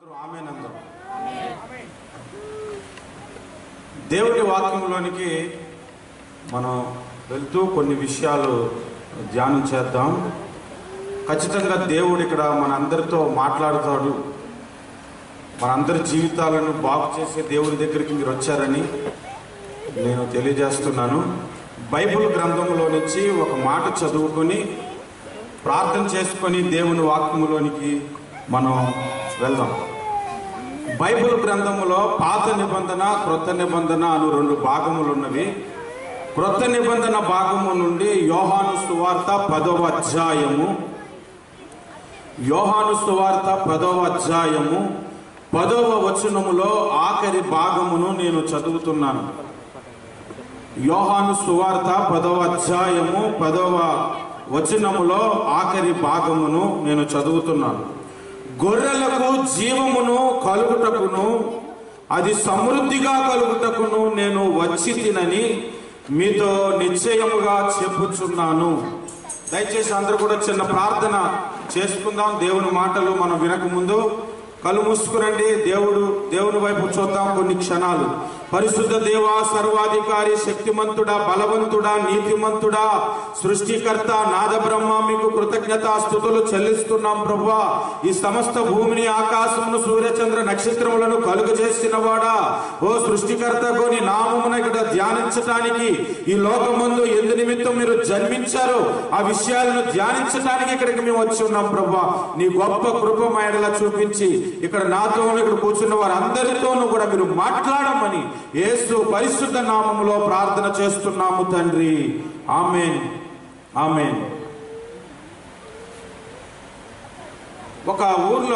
అందరూ ఆమెనందరూ దేవుడి వాక్యంలోనికి మనం వెళ్తూ కొన్ని విషయాలు ధ్యానం చేద్దాం ఖచ్చితంగా దేవుడు ఇక్కడ మనందరితో మాట్లాడుతాడు మనందరి జీవితాలను బాగు చేసే దేవుని దగ్గరికి మీరు వచ్చారని నేను తెలియజేస్తున్నాను బైబిల్ గ్రంథంలో నుంచి ఒక మాట చదువుకొని ప్రార్థన చేసుకొని దేవుని వాక్యములోనికి మనం వెళ్దాం బైబిల్ గ్రంథములో పాత నిబంధన క్రొత్త నిబంధన అను రెండు భాగములు ఉన్నవి క్రొత్త నిబంధన భాగము నుండి యోహాను సువార్త పదవ అధ్యాయము యోహాను సువార్త పదవ అధ్యాయము పదవ వచనములో ఆఖరి భాగమును నేను చదువుతున్నాను యోహాను సువార్త పదవ అధ్యాయము పదవ వచనములో ఆఖరి భాగమును నేను చదువుతున్నాను గొర్రెలకు జీవమును కలుగుటకును అది సమృద్ధిగా కలుగుటకును నేను వచ్చి తినని మీతో నిశ్చయముగా చెప్పుచున్నాను దయచేసి అందరూ కూడా చిన్న ప్రార్థన చేసుకుందాం దేవుని మాటలు మనం వినక ముందు కళ్ళు మూసుకురండి దేవుడు దేవుని వైపు చూద్దాం కొన్ని క్షణాలు పరిశుద్ధ దేవ సర్వాధికారి శక్తిమంతుడా బలవంతుడా నీతిమంతుడా సృష్టికర్త నాద బ్రహ్మ మీకు కృతజ్ఞత స్థుతులు చెల్లిస్తున్నాం ప్రభా ఈ సమస్త భూమిని ఆకాశమును సూర్యచంద్ర నక్షత్రములను కలుగు చేసిన వాడా ఓ సృష్టికర్తకు నీ నామమున ఇక్కడ ధ్యానించటానికి ఈ లోకమందు ఎందు నిమిత్తం మీరు జన్మించారు ఆ విషయాలను ధ్యానించటానికి ఇక్కడికి మేము వచ్చి ఉన్నాం ప్రభా నీ గొప్ప కృప మా ఎడల చూపించి ఇక్కడ నాతో ఇక్కడ కూర్చున్న వారందరితోనూ కూడా మీరు మాట్లాడమని యేసు పరిశుద్ధ నామములో ప్రార్థన చేస్తున్నాము తండ్రి ఆమెన్ ఆమెన్ ఒక ఊర్లో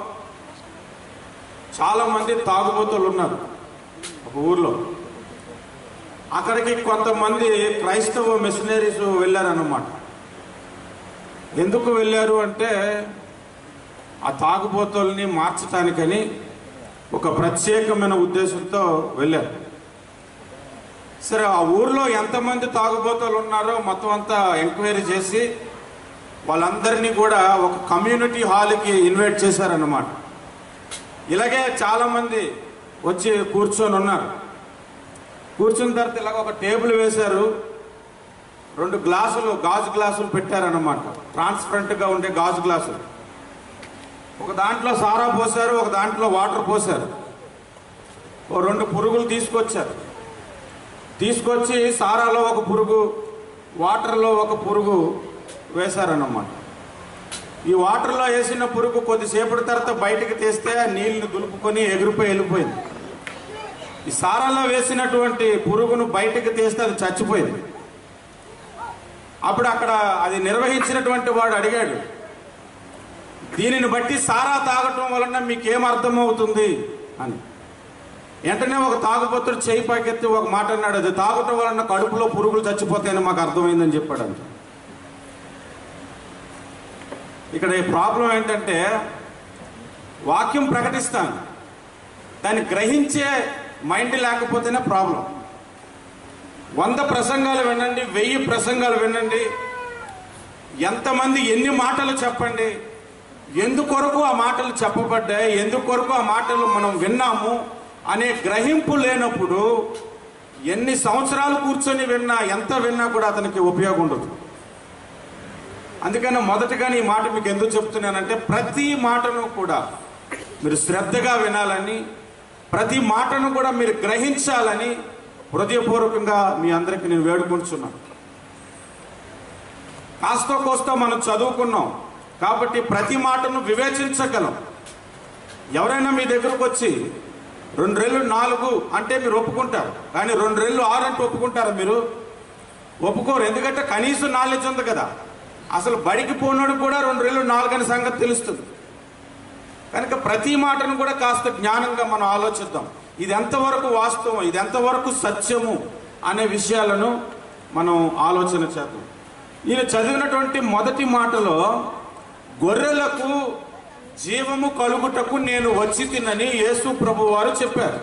చాలా మంది తాగుబోతులు ఉన్నారు ఒక ఊర్లో అక్కడికి కొంతమంది క్రైస్తవ మిషనరీస్ వెళ్ళారన్నమాట ఎందుకు వెళ్ళారు అంటే ఆ తాగుబోతుల్ని మార్చటానికని ఒక ప్రత్యేకమైన ఉద్దేశంతో వెళ్ళారు సరే ఆ ఊర్లో ఎంతమంది తాగుబోతులు ఉన్నారో మొత్తం అంతా ఎంక్వైరీ చేసి వాళ్ళందరినీ కూడా ఒక కమ్యూనిటీ హాల్కి ఇన్వైట్ చేశారన్నమాట ఇలాగే చాలా మంది వచ్చి కూర్చొని ఉన్నారు కూర్చున్న తర్వాత ఇలాగ ఒక టేబుల్ వేశారు రెండు గ్లాసులు గాజు గ్లాసులు పెట్టారన్నమాట ట్రాన్స్పరెంట్గా ఉండే గాజు గ్లాసులు ఒక దాంట్లో సారా పోసారు ఒక దాంట్లో వాటర్ పోసారు ఓ రెండు పురుగులు తీసుకొచ్చారు తీసుకొచ్చి సారాలో ఒక పురుగు వాటర్లో ఒక పురుగు వేశారన్నమాట ఈ వాటర్లో వేసిన పురుగు కొద్దిసేపటి తర్వాత బయటకు తీస్తే ఆ నీళ్ళని దులుపుకొని ఎగిరిపోయి వెళ్ళిపోయింది ఈ సారాలో వేసినటువంటి పురుగును బయటకు తీస్తే అది చచ్చిపోయింది అప్పుడు అక్కడ అది నిర్వహించినటువంటి వాడు అడిగాడు దీనిని బట్టి సారా తాగటం వలన మీకేం అర్థమవుతుంది అని వెంటనే ఒక తాగుబోతుడు చేయి పైకెత్తి ఒక మాట అన్నాడు అది తాగటం వలన కడుపులో పురుగులు చచ్చిపోతాయని మాకు అర్థమైందని చెప్పాడు అంట ఇక్కడ ఈ ప్రాబ్లం ఏంటంటే వాక్యం ప్రకటిస్తాను దాన్ని గ్రహించే మైండ్ లేకపోతేనే ప్రాబ్లం వంద ప్రసంగాలు వినండి వెయ్యి ప్రసంగాలు వినండి ఎంతమంది ఎన్ని మాటలు చెప్పండి ఎందుకొరకు ఆ మాటలు చెప్పబడ్డాయి ఎందుకొరకు ఆ మాటలు మనం విన్నాము అనే గ్రహింపు లేనప్పుడు ఎన్ని సంవత్సరాలు కూర్చొని విన్నా ఎంత విన్నా కూడా అతనికి ఉపయోగం ఉండదు అందుకని మొదటగా ఈ మాట మీకు ఎందుకు చెప్తున్నానంటే ప్రతి మాటను కూడా మీరు శ్రద్ధగా వినాలని ప్రతి మాటను కూడా మీరు గ్రహించాలని హృదయపూర్వకంగా మీ అందరికీ నేను వేడుకుంటున్నాను కాస్తో కోస్తో మనం చదువుకున్నాం కాబట్టి ప్రతి మాటను వివేచించగలం ఎవరైనా మీ దగ్గరకు వచ్చి రెండు రెళ్ళు నాలుగు అంటే మీరు ఒప్పుకుంటారు కానీ రెండు రెళ్ళు ఆరు అంటే ఒప్పుకుంటారా మీరు ఒప్పుకోరు ఎందుకంటే కనీసం నాలెడ్జ్ ఉంది కదా అసలు బడికి పోనాడు కూడా రెండు రెళ్ళు నాలుగు అనే సంగతి తెలుస్తుంది కనుక ప్రతి మాటను కూడా కాస్త జ్ఞానంగా మనం ఆలోచిద్దాం ఇది ఎంతవరకు వాస్తవం ఇది ఎంతవరకు సత్యము అనే విషయాలను మనం ఆలోచన చేద్దాం ఈయన చదివినటువంటి మొదటి మాటలో గొర్రెలకు జీవము కలుగుటకు నేను వచ్చి తినని యేసు ప్రభు వారు చెప్పారు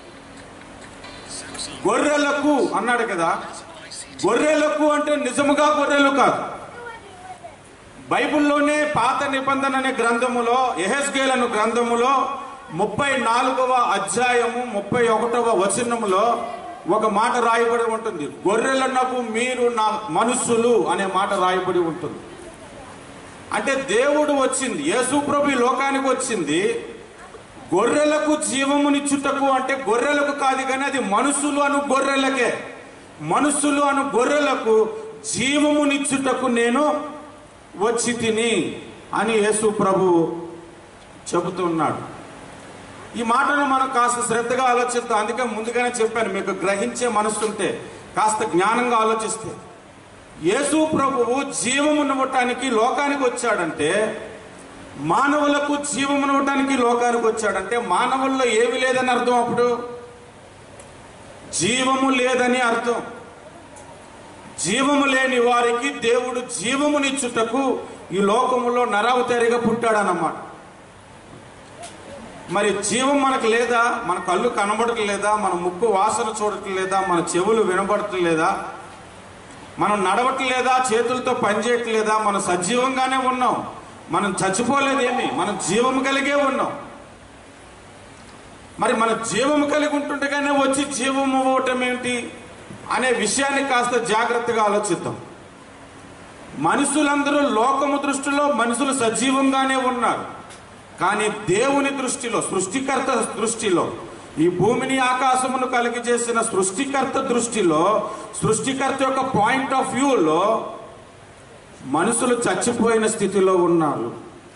గొర్రెలకు అన్నాడు కదా గొర్రెలకు అంటే నిజముగా గొర్రెలు కాదు బైబిల్లోనే పాత నిబంధన అనే గ్రంథములో ఎహెస్గేల్ అను గ్రంథములో ముప్పై నాలుగవ అధ్యాయము ముప్పై ఒకటవ వచనములో ఒక మాట రాయబడి ఉంటుంది గొర్రెలన్నకు మీరు నా మనుషులు అనే మాట రాయబడి ఉంటుంది అంటే దేవుడు వచ్చింది యేసుప్రభు ఈ లోకానికి వచ్చింది గొర్రెలకు జీవమునిచ్చుటకు అంటే గొర్రెలకు కాదు కానీ అది మనుషులు అను గొర్రెలకే మనుషులు అను గొర్రెలకు జీవమునిచ్చుటకు నేను వచ్చి తిని అని యేసు ప్రభు చెబుతున్నాడు ఈ మాటను మనం కాస్త శ్రద్ధగా ఆలోచిస్తాం అందుకే ముందుగానే చెప్పాను మీకు గ్రహించే మనసు ఉంటే కాస్త జ్ఞానంగా ఆలోచిస్తే యేసు ప్రభువు జీవమునివ్వటానికి లోకానికి వచ్చాడంటే మానవులకు జీవమునివ్వటానికి లోకానికి వచ్చాడంటే మానవుల్లో ఏమి లేదని అర్థం అప్పుడు జీవము లేదని అర్థం జీవము లేని వారికి దేవుడు జీవమునిచ్చుటకు ఈ లోకములో నరావతారిగా పుట్టాడన్నమాట మరి జీవం మనకు లేదా మన కళ్ళు కనబడట్లేదా మన ముక్కు వాసన చూడట్లేదా మన చెవులు వినబడట్లేదా మనం నడవట్లేదా చేతులతో పనిచేయట్లేదా మనం సజీవంగానే ఉన్నాం మనం చచ్చిపోలేదేమి మనం జీవం కలిగే ఉన్నాం మరి మన జీవము కలిగి ఉంటుండగానే వచ్చి జీవం ఇవ్వటం ఏంటి అనే విషయాన్ని కాస్త జాగ్రత్తగా ఆలోచిద్దాం మనుషులందరూ లోకము దృష్టిలో మనుషులు సజీవంగానే ఉన్నారు కానీ దేవుని దృష్టిలో సృష్టికర్త దృష్టిలో ఈ భూమిని ఆకాశమును కలిగి చేసిన సృష్టికర్త దృష్టిలో సృష్టికర్త యొక్క పాయింట్ ఆఫ్ వ్యూలో మనుషులు చచ్చిపోయిన స్థితిలో ఉన్నారు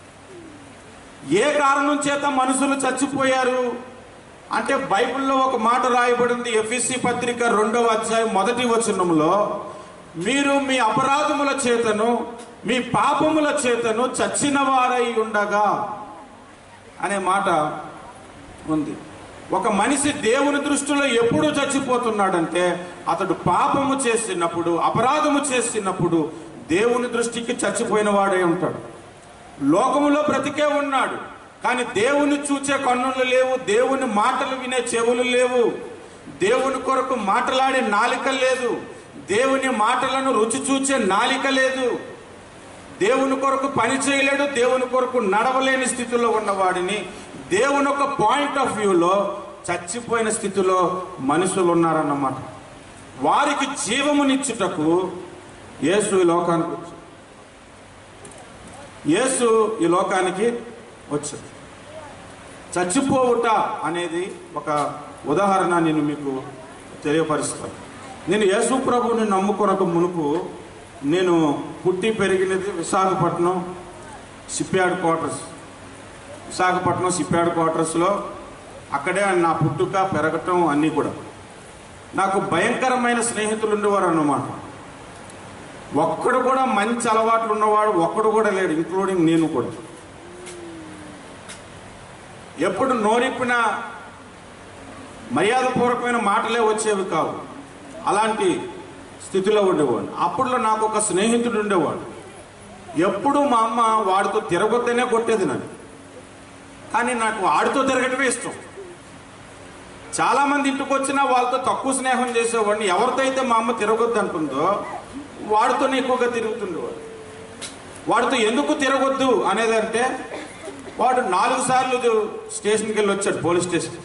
ఏ కారణం చేత మనుషులు చచ్చిపోయారు అంటే బైబిల్లో ఒక మాట రాయబడింది ఎఫ్ఎస్సి పత్రిక రెండవ అధ్యాయం మొదటి వచనంలో మీరు మీ అపరాధముల చేతను మీ పాపముల చేతను చచ్చిన వారై ఉండగా అనే మాట ఉంది ఒక మనిషి దేవుని దృష్టిలో ఎప్పుడు చచ్చిపోతున్నాడంటే అతడు పాపము చేసినప్పుడు అపరాధము చేసినప్పుడు దేవుని దృష్టికి చచ్చిపోయిన వాడే ఉంటాడు లోకములో బ్రతికే ఉన్నాడు కానీ దేవుని చూచే కన్నులు లేవు దేవుని మాటలు వినే చెవులు లేవు దేవుని కొరకు మాట్లాడే నాలిక లేదు దేవుని మాటలను రుచి చూచే నాలిక లేదు దేవుని కొరకు పని చేయలేడు దేవుని కొరకు నడవలేని స్థితిలో ఉన్నవాడిని దేవుని ఒక పాయింట్ ఆఫ్ వ్యూలో చచ్చిపోయిన స్థితిలో మనుషులు ఉన్నారన్నమాట వారికి జీవమునిచ్చుటకు యేసు ఈ లోకానికి వచ్చాడు యేసు ఈ లోకానికి వచ్చాడు చచ్చిపోవుట అనేది ఒక ఉదాహరణ నేను మీకు తెలియపరుస్తాను నేను యేసు ప్రభువుని నమ్ముకొనక మునుపు నేను పుట్టి పెరిగినది Visakhapatnam shipyard quarters Visakhapatnam shipyard క్వార్టర్స్లో అక్కడే నా పుట్టుక పెరగటం అన్నీ కూడా నాకు భయంకరమైన స్నేహితులు ఉండేవారు అన్నమాట ఒక్కడు కూడా మంచి అలవాట్లు ఉన్నవాడు ఒక్కడు కూడా లేడు ఇంక్లూడింగ్ నేను కూడా ఎప్పుడు నోరిప్పిన మర్యాదపూర్వకమైన మాటలే వచ్చేవి కావు అలాంటి స్థితిలో ఉండేవాడు అప్పుడులో నాకు ఒక స్నేహితుడు ఉండేవాడు ఎప్పుడు మా అమ్మ వాడితో తిరగొద్దనే కొట్టేది నన్ను కానీ నాకు వాడితో తిరగటమే ఇష్టం చాలా మంది ఇంటికి వచ్చినా వాళ్ళతో తక్కువ స్నేహం చేసేవాడిని ఎవరితో అయితే మా అమ్మ తిరగొద్దు అంటుందో వాడితోనే ఎక్కువగా తిరుగుతుండేవాడు వాడితో ఎందుకు తిరగొద్దు అనేది అంటే వాడు నాలుగు సార్లు స్టేషన్కి వెళ్ళి వచ్చాడు పోలీస్ స్టేషన్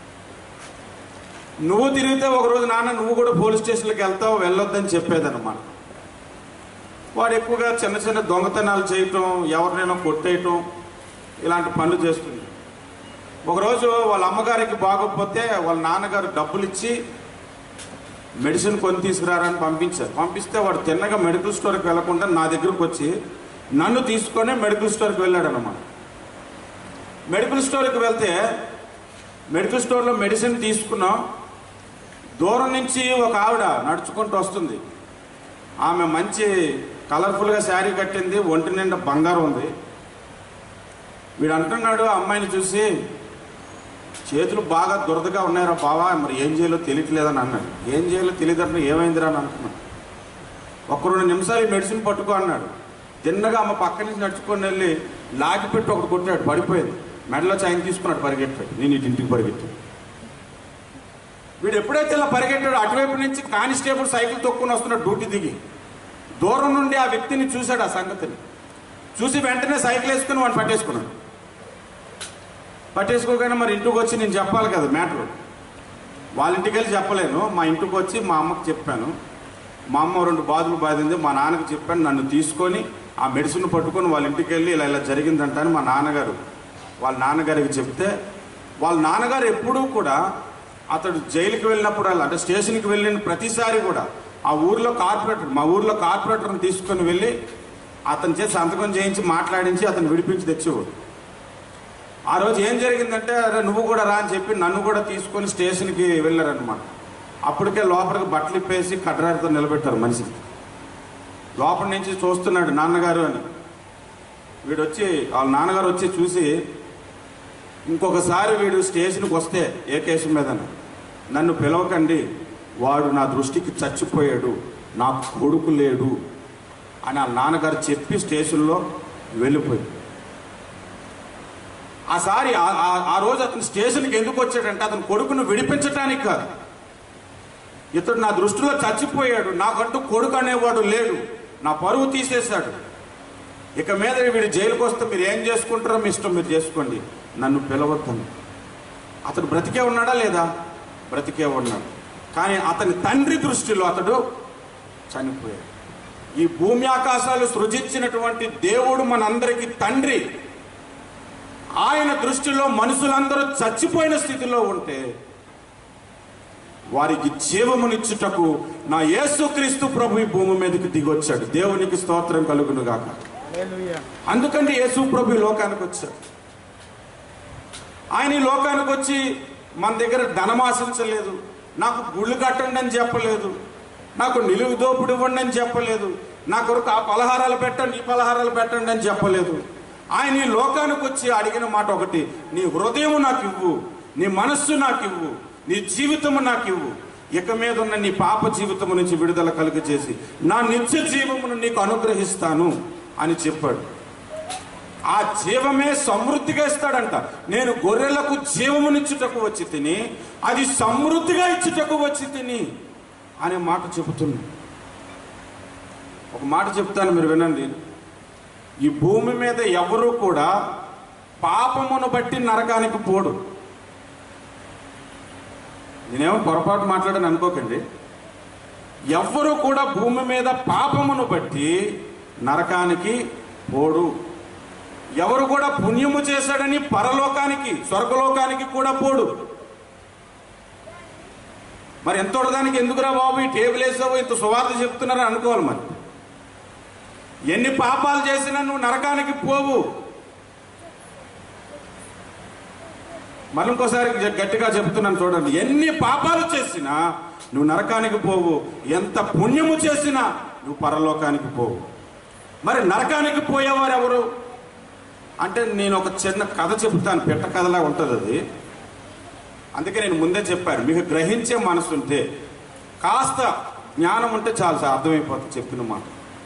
నువ్వు తిరిగితే ఒక రోజు నాన్న నువ్వు కూడా పోలీస్ స్టేషన్కి వెళ్తావు వెళ్ళొద్దని చెప్పేదన్నమాట వాడు ఎక్కువగా చిన్న చిన్న దొంగతనాలు చేయటం ఎవరినైనా కొట్టేయటం ఇలాంటి పనులు చేస్తుంది ఒకరోజు వాళ్ళ అమ్మగారికి బాగోకపోతే వాళ్ళ నాన్నగారు డబ్బులు ఇచ్చి మెడిసిన్ కొని తీసుకురారని పంపించారు పంపిస్తే వాడు తిన్నగా మెడికల్ స్టోర్కి వెళ్లకుండా నా దగ్గరకు వచ్చి నన్ను తీసుకొని మెడికల్ స్టోర్కి వెళ్ళాడు అనమాట మెడికల్ స్టోర్కి వెళ్తే మెడికల్ స్టోర్లో మెడిసిన్ తీసుకున్నాం దూరం నుంచి ఒక ఆవిడ నడుచుకుంటూ వస్తుంది ఆమె మంచి కలర్ఫుల్గా శారీ కట్టింది ఒంటి నిండా బంగారం ఉంది వీడు అంటున్నాడు ఆ అమ్మాయిని చూసి చేతులు బాగా దురదగా ఉన్నాయిరా బావా మరి ఏం చేయాలో తెలియట్లేదని అన్నాడు ఏం చేయాలో తెలియదంటే ఏమైందిరా అని అనుకున్నాను ఒక రెండు నిమిషాలు ఈ మెడిసిన్ పట్టుకో అన్నాడు తిన్నగా అమ్మ పక్క నుంచి నడుచుకొని వెళ్ళి లాగిపెట్టి ఒకటి కొట్టాడు పడిపోయింది మెడలో చైన్ తీసుకున్నాడు పరిగెట్టాడు నేను ఇటు ఇంటికి పరిగెట్టాడు వీడు ఎప్పుడైతే ఇలా పరిగెట్టాడో అటువైపు నుంచి కానిస్టేబుల్ సైకిల్ తొక్కుని వస్తున్నాడు డ్యూటీ దిగి దూరం నుండి ఆ వ్యక్తిని చూశాడు ఆ సంగతిని చూసి వెంటనే సైకిల్ వేసుకుని వాడిని పట్టేసుకున్నాడు పట్టేసుకోగానే మరి ఇంటికి వచ్చి నేను చెప్పాలి కదా మ్యాటర్ వాళ్ళ ఇంటికి వెళ్ళి చెప్పలేను మా ఇంటికి వచ్చి మా అమ్మకి చెప్పాను మా అమ్మ రెండు బాధలు బాధింది మా నాన్నకి చెప్పాను నన్ను తీసుకొని ఆ మెడిసిన్ పట్టుకొని వాళ్ళ ఇంటికి వెళ్ళి ఇలా ఇలా జరిగిందంట అని మా నాన్నగారు వాళ్ళ నాన్నగారికి చెప్తే వాళ్ళ నాన్నగారు ఎప్పుడూ కూడా అతడు జైలుకి వెళ్ళినప్పుడు అలా అంటే స్టేషన్కి వెళ్ళిన ప్రతిసారి కూడా ఆ ఊర్లో కార్పొరేటర్ మా ఊర్లో కార్పొరేటర్ని తీసుకొని వెళ్ళి అతని చేసి సంతకం చేయించి మాట్లాడించి అతను విడిపించి తెచ్చేవాడు ఆ రోజు ఏం జరిగిందంటే అరే నువ్వు కూడా రా అని చెప్పి నన్ను కూడా తీసుకొని స్టేషన్కి వెళ్ళారనమాట అప్పటికే లోపలికి బట్టలు ఇప్పేసి కడ్రారితో నిలబెట్టారు మనిషిని లోపల నుంచి చూస్తున్నాడు నాన్నగారు అని వీడు వచ్చి వాళ్ళ నాన్నగారు వచ్చి చూసి ఇంకొకసారి వీడు స్టేషన్కి వస్తే ఏ కేసు మీద నన్ను పిలవకండి వాడు నా దృష్టికి చచ్చిపోయాడు నా కొడుకు లేడు అని వాళ్ళ నాన్నగారు చెప్పి స్టేషన్లో వెళ్ళిపోయాడు ఆ సారి ఆ- ఆ- ఆ రోజు అతను స్టేషన్కి ఎందుకు వచ్చాడంటే అతని కొడుకును విడిపించడానికి కాదు ఇతడు నా దృష్టిలో చచ్చిపోయాడు నాకంటూ కొడుకు అనేవాడు లేడు నా పరువు తీసేశాడు ఇక మీద వీడు జైలుకి వస్తే మీరు ఏం చేసుకుంటారో మీ ఇష్టం మీరు చేసుకోండి నన్ను పిలవద్దని అతడు బ్రతికే ఉన్నాడా లేదా బ్రతికే ఉన్నాడు కానీ అతని తండ్రి దృష్టిలో అతడు చనిపోయాడు ఈ భూమి ఆకాశాలు సృజించినటువంటి దేవుడు మనందరికీ తండ్రి ఆయన దృష్టిలో మనుషులందరూ చచ్చిపోయిన స్థితిలో ఉంటే వారికి జీవమునిచ్చుటకు నా యేసుక్రీస్తు ప్రభు ఈ భూమి మీదకి దిగొచ్చాడు దేవునికి స్తోత్రం కలుగును గాక అందుకని యేసు ప్రభు ఈ లోకానికి వచ్చాడు ఆయన ఈ లోకానికి వచ్చి మన దగ్గర ధనం ఆశించలేదు నాకు గుళ్ళు కట్టండి అని చెప్పలేదు నాకు నిలువు దోపుడు ఇవ్వండి అని చెప్పలేదు నా కొరకు ఆ పలహారాలు పెట్టండి ఈ పలహారాలు పెట్టండి అని చెప్పలేదు ఆయన ఈ లోకానికి వచ్చి అడిగిన మాట ఒకటి నీ హృదయం నాకు ఇవ్వు నీ మనస్సు నాకు ఇవ్వు నీ జీవితము నాకు ఇవ్వు ఇక మీద ఉన్న నీ పాప జీవితము నుంచి విడుదల కలుగ చేసి నా నిత్య జీవమును నీకు అనుగ్రహిస్తాను అని చెప్పాడు ఆ జీవమే సమృద్ధిగా ఇస్తాడంట నేను గొర్రెలకు జీవమునిచ్చుటకు వచ్చి తిని అది సమృద్ధిగా ఇచ్చుటకు వచ్చి తిని అనే మాట చెబుతున్నా ఒక మాట చెప్తాను మీరు వినండి ఈ భూమి మీద ఎవరు కూడా పాపమును బట్టి నరకానికి పోడు నేనేమో పొరపాటు మాట్లాడని అనుకోకండి ఎవ్వరూ కూడా భూమి మీద పాపమును బట్టి నరకానికి పోడు ఎవరు కూడా పుణ్యము చేశాడని పరలోకానికి స్వర్గలోకానికి కూడా పోడు మరి ఎంత దానికి ఎందుకురా బాబు ఈ టేబుల్ వేసావు ఇంత సువార్త చెప్తున్నారని అనుకోవాలి మరి ఎన్ని పాపాలు చేసినా నువ్వు నరకానికి పోవు మళ్ళీ ఇంకోసారి గ- గట్టిగా చెప్తున్నాను చూడండి ఎన్ని పాపాలు చేసినా నువ్వు నరకానికి పోవు ఎంత పుణ్యము చేసినా నువ్వు పరలోకానికి పోవు మరి నరకానికి పోయేవారు ఎవరు అంటే నేను ఒక చిన్న కథ చెప్తాను పెట్ట కథలా ఉంటుంది అది అందుకే నేను ముందే చెప్పాను మీకు గ్రహించే మనసు ఉంటే కాస్త జ్ఞానం ఉంటే చాలు సార్ అర్థమైపోతుంది చెప్పిన మాట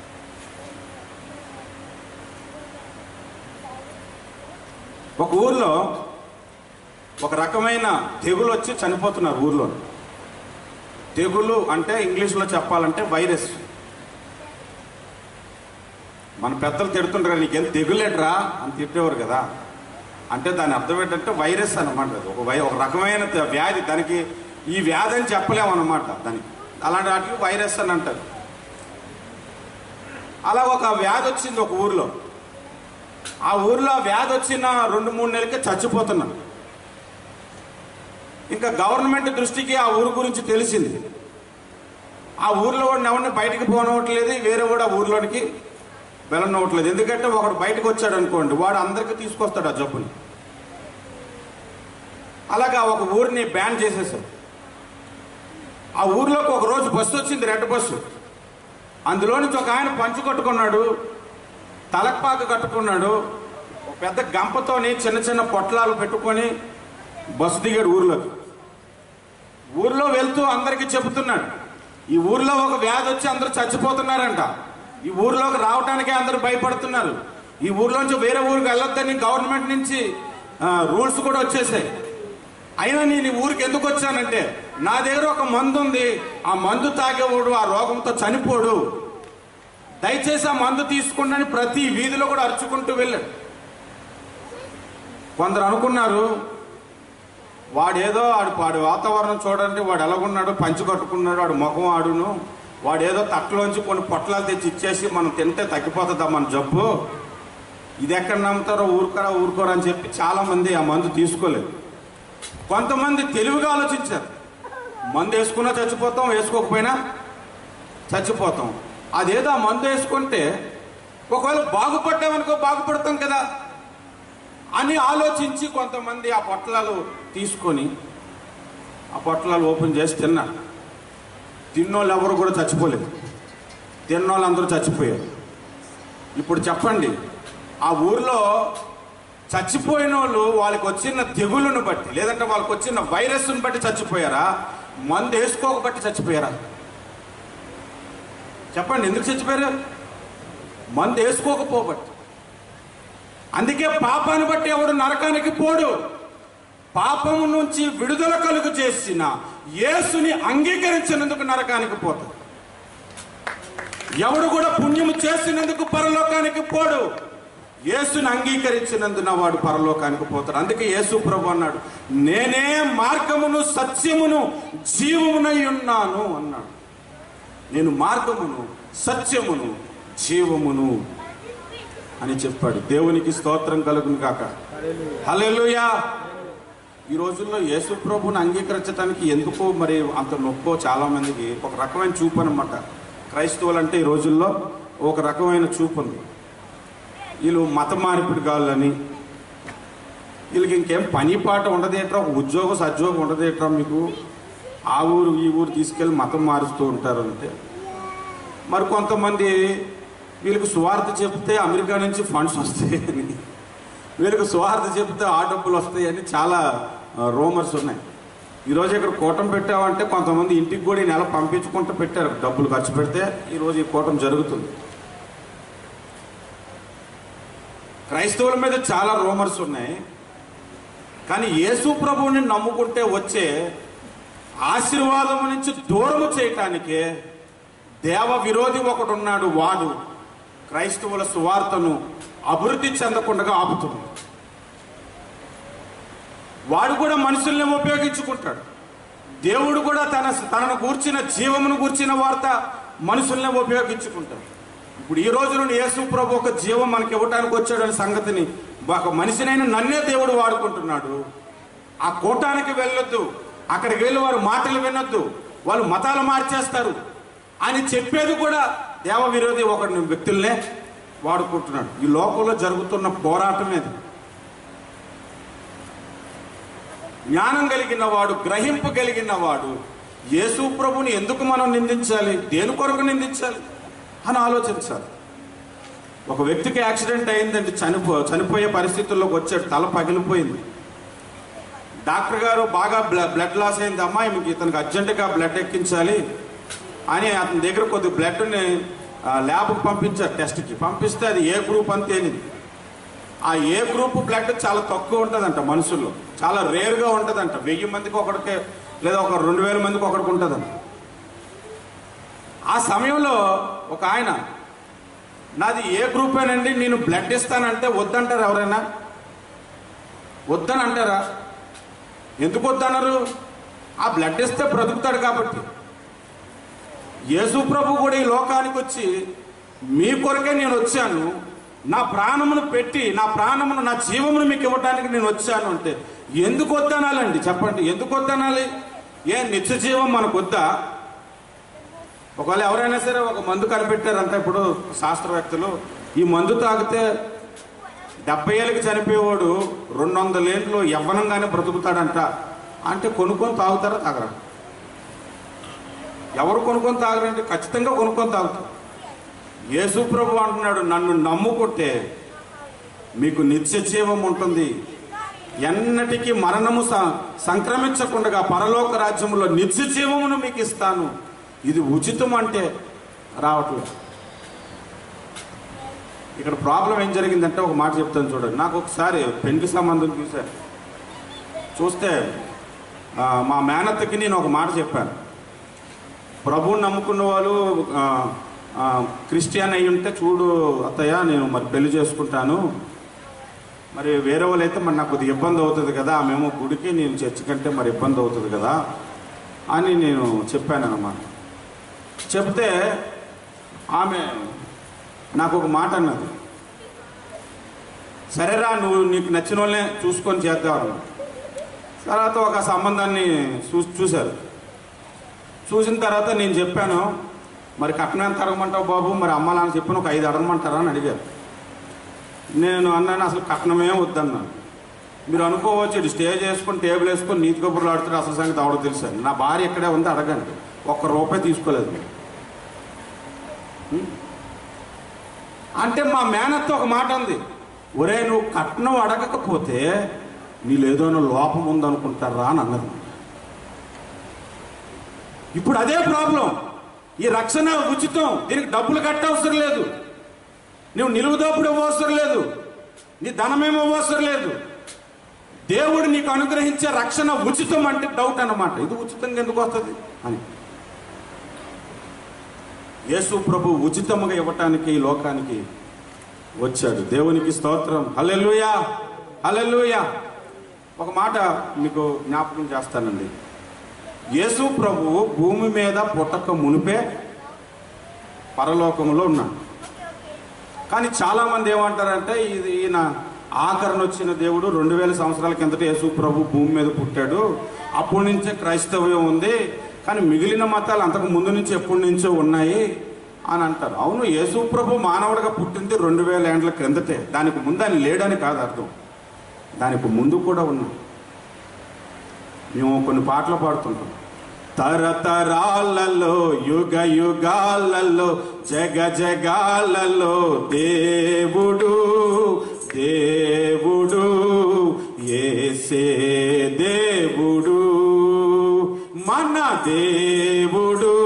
ఒక ఊర్లో ఒక రకమైన తెగులు వచ్చి చనిపోతున్నారు ఊర్లో తెగులు అంటే ఇంగ్లీష్లో చెప్పాలంటే వైరస్ మన పెద్దలు తిడుతుంటారు నీకేం తెగులేట్రా అని తిట్టేవారు కదా అంటే దాని అర్థం ఏంటంటే వైరస్ అనమాట అది ఒక వై ఒక రకమైన త- వ్యాధి దానికి ఈ వ్యాధి అని చెప్పలేము అనమాట దానికి అలాంటి వాటికి వైరస్ అని అంటారు అలా ఒక వ్యాధి వచ్చింది ఒక ఊర్లో ఆ ఊర్లో ఆ వ్యాధి వచ్చిన రెండు మూడు నెలలకే చచ్చిపోతున్నారు ఇంకా గవర్నమెంట్ దృష్టికి ఆ ఊరు గురించి తెలిసింది ఆ ఊర్లో వాడిని ఎవరిని బయటికి పోనవట్లేదు వేరే కూడా ఆ ఊర్లోనికి వెళ్ళనవట్లేదు ఎందుకంటే ఒకడు బయటకు వచ్చాడు అనుకోండి వాడు అందరికీ తీసుకొస్తాడు ఆ జబ్బుని అలాగా ఒక ఊరిని బ్యాన్ చేసేసారు ఆ ఊర్లోకి ఒక రోజు బస్సు వచ్చింది రెడ్ బస్సు అందులో నుంచి ఒక ఆయన పంచు కట్టుకున్నాడు తలక్పాక కట్టుకున్నాడు ఒక పెద్ద గంపతోని చిన్న చిన్న పొట్లాలు పెట్టుకొని బస్సు దిగాడు ఊర్లోకి ఊర్లో వెళ్తూ అందరికీ చెబుతున్నాడు ఈ ఊర్లో ఒక వ్యాధి వచ్చి అందరూ చచ్చిపోతున్నారంట ఈ ఊర్లోకి రావడానికే అందరూ భయపడుతున్నారు ఈ ఊర్లోంచి వేరే ఊరికి వెళ్ళొద్దని గవర్నమెంట్ నుంచి రూల్స్ కూడా వచ్చేసాయి అయినా నేను ఈ ఊరికి ఎందుకు వచ్చానంటే నా దగ్గర ఒక మందు ఉంది ఆ మందు తాగేవాడు ఆ రోగంతో చనిపోడు దయచేసి ఆ మందు తీసుకుండని ప్రతి వీధిలో కూడా అరుచుకుంటూ వెళ్ళాడు కొందరు అనుకున్నారు వాడేదో వాడు వాడి వాతావరణం చూడండి వాడు ఎలాగున్నాడు పంచి కట్టుకున్నాడు వాడు ముఖం ఆడును వాడేదో తట్టలోంచి కొన్ని పొట్లాలు తెచ్చి ఇచ్చేసి మనం తింటే తగ్గిపోతుందా మన జబ్బు ఇది ఎక్కడ నమ్ముతారో ఊరుకోరా ఊరుకోరా అని చెప్పి చాలా మంది ఆ మందు తీసుకోలేదు కొంతమంది తెలివిగా ఆలోచించారు మందు వేసుకున్నా చచ్చిపోతాం వేసుకోకపోయినా చచ్చిపోతాం అదేదో ఆ మందు వేసుకుంటే ఒకవేళ బాగుపడ్డామనుకో బాగుపడతాం కదా అని ఆలోచించి కొంతమంది ఆ పొట్లాలు తీసుకొని ఆ పొట్లాలు ఓపెన్ చేసి తిన్నారు తిన్నోళ్ళు ఎవరు కూడా చచ్చిపోలేదు తిన్నోళ్ళు అందరూ చచ్చిపోయారు ఇప్పుడు చెప్పండి ఆ ఊర్లో చచ్చిపోయిన వాళ్ళు వాళ్ళకి వచ్చిన తెగులను బట్టి లేదంటే వాళ్ళకి వచ్చిన వైరస్ను బట్టి చచ్చిపోయారా మందు వేసుకోకబట్టి చచ్చిపోయారా చెప్పండి ఎందుకు చచ్చిపోయారు మందు వేసుకోకపోబట్టి అందుకే పాపాన్ని బట్టి ఎవడు నరకానికి పోడు పాపము నుంచి విడుదల కలుగు చేసిన యేసుని అంగీకరించినందుకు నరకానికి పోతాడు ఎవడు కూడా పుణ్యము చేసినందుకు పరలోకానికి పోడు యేసుని అంగీకరించినందున వాడు పరలోకానికి పోతాడు అందుకే యేసు ప్రభు అన్నాడు నేనే మార్గమును సత్యమును జీవమునై ఉన్నాను అన్నాడు నేను మార్గమును సత్యమును జీవమును అని చెప్పాడు దేవునికి స్తోత్రం కలుగును కాక హల్లెలూయా ఈ రోజుల్లో యేసు ప్రభుని అంగీకరించడానికి ఎందుకో మరి అంత నొప్పో చాలా మందికి ఒక రకమైన చూపు అనమాట క్రైస్తవులు అంటే ఈ రోజుల్లో ఒక రకమైన చూపు ఉంది వీళ్ళు మత మార్పిడి కావాలని వీళ్ళకి ఇంకేం పని పాట ఉండదేట్రా ఒక ఉద్యోగం సద్యోగం ఉండదేట్రా మీకు ఆ ఊరు ఈ ఊరు తీసుకెళ్ళి మతం మారుస్తూ ఉంటారు అంటే మరి కొంతమంది వీళ్ళకి సువార్త చెప్తే అమెరికా నుంచి ఫండ్స్ వస్తాయని వీళ్ళకి సువార్త చెప్తే ఆ డబ్బులు వస్తాయని చాలా రోమర్స్ ఉన్నాయి ఈరోజు ఇక్కడ కూటం పెట్టామంటే కొంతమంది ఇంటికి కూడా ఈ నెల పంపించుకుంటూ పెట్టారు డబ్బులు ఖర్చు పెడితే ఈరోజు ఈ కూటం జరుగుతుంది క్రైస్తవుల మీద చాలా రోమర్స్ ఉన్నాయి కానీ యేసు ప్రభువుని నమ్ముకుంటే వచ్చే ఆశీర్వాదం నుంచి దూరము చేయటానికే దేవ విరోధి ఒకడున్నాడు వాడు క్రైస్తవుల సువార్తను అభివృద్ధి చెందకుండా ఆపుతుంది వాడు కూడా మనుషుల్ని ఉపయోగించుకుంటాడు దేవుడు కూడా తన తనను గూర్చిన జీవమును గూర్చిన వార్త మనుషుల్ని ఉపయోగించుకుంటాడు ఇప్పుడు ఈ రోజు నుండి యేసు ప్రభు ఒక జీవం మనకి ఇవ్వటానికి వచ్చాడనే సంగతిని ఒక మనిషినైన నన్నే దేవుడు వాడుకుంటున్నాడు ఆ కూటానికి వెళ్ళొద్దు అక్కడికి వెళ్ళి వారు మాటలు వినొద్దు వాళ్ళు మతాలు మార్చేస్తారు అని చెప్పేది కూడా దేవ విరోధి ఒక వ్యక్తుల్నే వాడుకుంటున్నాడు ఈ లోకంలో జరుగుతున్న పోరాటం ఇది జ్ఞానం కలిగిన వాడు గ్రహింపు కలిగిన వాడు యేసు ప్రభుని ఎందుకు మనం నిందించాలి దేని కొరకు నిందించాలి అని ఆలోచించాలి ఒక వ్యక్తికి యాక్సిడెంట్ అయిందంటే చనిపో చనిపోయే పరిస్థితుల్లోకి వచ్చాడు తల పగిలిపోయింది డాక్టర్ గారు బాగా బ్ల- బ్లడ్ లాస్ అయింది అమ్మాయి మీకు ఇతనికి అర్జెంటుగా బ్లడ్ ఎక్కించాలి అని అతని దగ్గర కొద్ది బ్లడ్ని ఆ, ల్యాబ్కి పంపించారు టెస్ట్కి పంపిస్తే అది ఏ గ్రూప్ అని తేలింది ఆ ఏ గ్రూప్ బ్లడ్ చాలా తక్కువ ఉంటుందంట మనుషుల్లో చాలా రేర్గా ఉంటుందంట వెయ్యి మందికి ఒకడికే లేదా ఒక రెండు వేల మందికి ఒకడికి ఉంటుందంట ఆ సమయంలో ఒక ఆయన నాది ఏ గ్రూపేనండి నేను బ్లడ్ ఇస్తానంటే వద్దంటారు ఎవరైనా వద్దని అంటారా ఎందుకు వద్దన్నారు ఆ బ్లడ్ ఇస్తే బ్రతుకుతాడు కాబట్టి యేసు ప్రభు కూడా ఈ లోకానికి వచ్చి మీ కొరకే నేను వచ్చాను నా ప్రాణమును పెట్టి నా ప్రాణమును నా జీవమును మీకు ఇవ్వడానికి నేను వచ్చాను అంటే ఎందుకు వద్దనాలండి చెప్పండి ఎందుకు వద్దనాలి ఏ నిత్య జీవం మనకు వద్దా ఒకవేళ ఎవరైనా సరే ఒక మందు కనిపెట్టారంట ఇప్పుడు శాస్త్రవేత్తలు ఈ మందు తాగితే డెబ్బై ఏళ్ళకి చనిపోయేవాడు రెండు వందల ఏళ్ళు యవ్వనంగానే బ్రతుకుతాడంట అంటే కొనుక్కొని తాగుతారా తాగరా ఎవరు కొనుక్కొని తాగరంటే ఖచ్చితంగా కొనుక్కొని తాగుతారు యేసు ప్రభు అంటున్నాడు నన్ను నమ్ముకుంటే మీకు నిత్య జీవం ఉంటుంది ఎన్నటికీ మరణము స- సంక్రమించకుండా పరలోక రాజ్యములో నిత్య జీవమును మీకు ఇస్తాను ఇది ఉచితం అంటే రావట్లేదు ఇక్కడ ప్రాబ్లం ఏం జరిగిందంటే ఒక మాట చెప్తాను చూడండి నాకు ఒకసారి పెళ్లి సంబంధం చూశాను చూస్తే ఆ, మా మేనత్తకి నేను ఒక మాట చెప్పాను ప్రభువుని నమ్ముకున్న వాళ్ళు ఆ, ఆ, క్రిస్టియన్ అయి ఉంటే చూడు అత్తయ్య నేను మరి పెళ్లి చేసుకుంటాను మరి వేరే వాళ్ళు అయితే మరి నాకు కొద్దిగా ఇబ్బంది అవుతుంది కదా ఆమెమో గుడికి నేను చర్చి కంటే మరి ఇబ్బంది అవుతుంది కదా అని నేను చెప్పాను అన్నమాట చెప్తే ఆమె నాకు ఒక మాట అన్నది సరేరా నువ్వు నీకు నచ్చిన వాళ్ళనే చూసుకొని చేద్దాం అన్న. తర్వాత ఒక సంబంధాన్ని చూ చూశారు చూసిన తర్వాత నేను చెప్పాను మరి కట్నం ఎంత అడగమంటావు బాబు మరి అమ్మ నాన్న చెప్పిన ఒక ఐదు అడగమంటారా అని అడిగారు నేను అన్నాను అసలు కట్నమే వద్దన్నాను మీరు అనుకోవచ్చు ఇది స్టే చేసుకొని టేబుల్ వేసుకొని నీతి కబుర్లు ఆడుతుంటే అసలు సంగతి ఆవిడ తెలుసు నా భార్య ఇక్కడే ఉంది అడగండి ఒక్క రూపాయి తీసుకోలేదు నేను. ఉం? అంటే మా మేనత్త ఒక మాట ఉంది ఒరే నువ్వు కట్నం అడగకపోతే నీలో ఏదో లోపం ఉందనుకుంటారా అని అన్నది ఇప్పుడు అదే ప్రాబ్లం ఈ రక్షణ ఉచితం దీనికి డబ్బులు కట్టవసరం లేదు నువ్వు నిలువుదోపుడు ఇవ్వవసరం లేదు నీ ధనమేమో ఇవ్వవసరం లేదు దేవుడు నీకు అనుగ్రహించే రక్షణ ఉచితం అంటే డౌట్ అన్నమాట ఇది ఉచితంగా ఎందుకు వస్తుంది అని యేసు ప్రభు ఉచితముగా ఇవ్వటానికి ఈ లోకానికి వచ్చాడు దేవునికి స్తోత్రం హల్లెలూయా హల్లెలూయా ఒక మాట మీకు జ్ఞాపకం చేస్తానండి యేసు ప్రభువు భూమి మీద పుట్టక మునిపే పరలోకంలో ఉన్నాడు కానీ చాలా మంది ఏమంటారంటే ఇది ఈయన ఆఖరణ వచ్చిన దేవుడు రెండు వేల సంవత్సరాల కిందట యేసు ప్రభు భూమి మీద పుట్టాడు అప్పటి నుంచే క్రైస్తవ్యం ఉంది కానీ మిగిలిన మతాలు అంతకు ముందు నుంచి ఎప్పటి నుంచో ఉన్నాయి అని అంటారు అవును యేసు ప్రభు మానవుడిగా పుట్టింది రెండు వేల ఏండ్ల క్రిందటే దానికి ముందు ఆయన లేడని కాదు అర్థం దానికి ముందు కూడా ఉన్నాడు మేము కొన్ని పాటలు పాడుతుంటాం తరతరాలలో యుగ యుగాలలో జగ జగాలలో దేవుడు దేవుడు ఏసే దేవుడు మన దేవుడు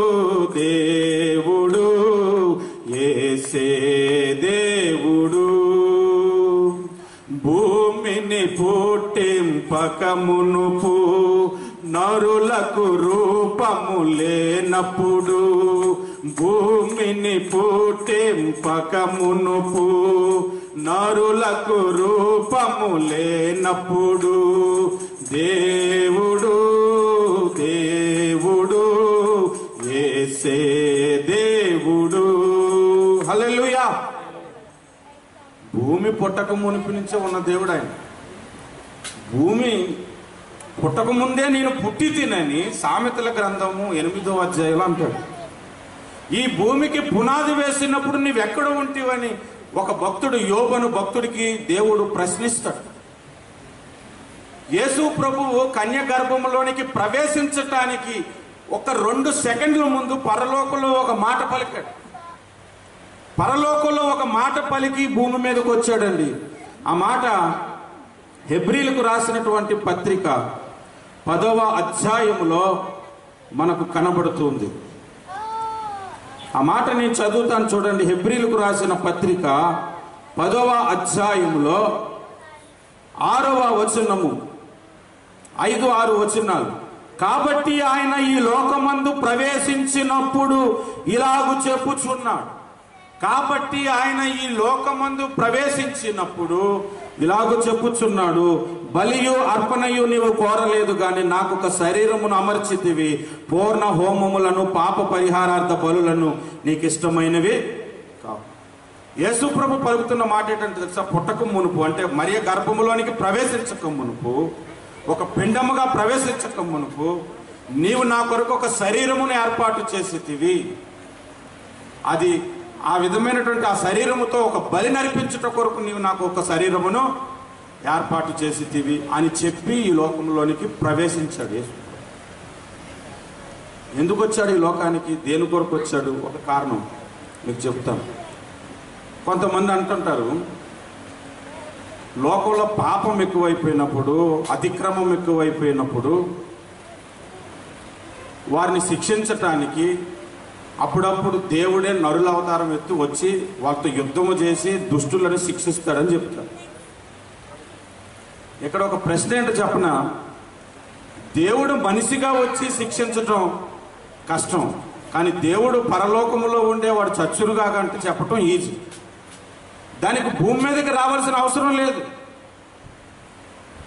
దేవుడు ఏసే దేవుడు భూమిని పుట్టింపక మునుపు నరులకు రూపము లేనప్పుడు భూమిని పుట్టింపక మునుపు నరులకు రూపము లేనప్పుడు దేవుడు దేవుడు ఏసే దేవుడు హల్లెలూయా భూమి పుట్టక మునిపి నుంచే ఉన్న దేవుడు ఆయన భూమి పుట్టక ముందే నేను పుట్టి తినని సామెతల గ్రంథము ఎనిమిదో అధ్యాయంలో అంటాడు ఈ భూమికి పునాది వేసినప్పుడు నీవెక్కడ ఉంటివని ఒక భక్తుడు యోబను భక్తుడికి దేవుడు ప్రశ్నిస్తాడు యేసు ప్రభువు కన్య గర్భంలోనికి ప్రవేశించటానికి ఒక రెండు సెకండ్ల ముందు పరలోకంలో ఒక మాట పలికాడు పరలోకంలో ఒక మాట పలికి భూమి మీదకి వచ్చాడండి ఆ మాట హెబ్రిలకు రాసినటువంటి పత్రిక పదవ అధ్యాయములో మనకు కనబడుతుంది ఆ మాట నేను చదువుతాను చూడండి హెబ్రిలకు రాసిన పత్రిక పదవ అధ్యాయములో ఆరవ వచనము ఐదు ఆరు వచనాలు కాబట్టి ఆయన ఈ లోకమందు ప్రవేశించినప్పుడు ఇలాగు చెప్పుచున్నాడు కాబట్టి ఆయన ఈ లోకమందు ప్రవేశించినప్పుడు ఇలాగూ చెప్పుచున్నాడు బలియు అర్పణయు నీవు కోరలేదు గాని నాకు ఒక శరీరమును అమర్చితివి పూర్ణ హోమములను పాప పరిహారార్థ బలులను నీకు ఇష్టమైనవి కావు యేసు ప్రభు పలుకుతున్న మాట ఏంటంటే తెలుసా పుట్టక మునుపు అంటే మరియ గర్భములోనికి ప్రవేశించక మునుపు ఒక పిండముగా ప్రవేశించక మునుపు నీవు నా కొరకు ఒక శరీరమును ఏర్పాటు చేసేటివి అది ఆ విధమైనటువంటి ఆ శరీరముతో ఒక బలి నడిపించుట కొరకు నీవు నాకు ఒక శరీరమును ఏర్పాటు చేసేటివి అని చెప్పి ఈ లోకంలోనికి ప్రవేశించాడు యేసు ఎందుకు వచ్చాడు ఈ లోకానికి దేని కొరకు వచ్చాడు ఒక కారణం మీకు చెప్తాను కొంతమంది అంటుంటారు లోకంలో పాపం ఎక్కువైపోయినప్పుడు అతిక్రమం ఎక్కువైపోయినప్పుడు వారిని శిక్షించటానికి అప్పుడప్పుడు దేవుడే నరుల అవతారం ఎత్తు వచ్చి వాళ్ళతో యుద్ధము చేసి దుష్టులను శిక్షిస్తాడని చెప్తారు ఇక్కడ ఒక ప్రశ్న ఏంటో చెప్పన దేవుడు మనిషిగా వచ్చి శిక్షించటం కష్టం కానీ దేవుడు పరలోకములో ఉండే వాడు చచ్చురుగా అంటే చెప్పటం ఈజీ దానికి భూమి మీదకి రావాల్సిన అవసరం లేదు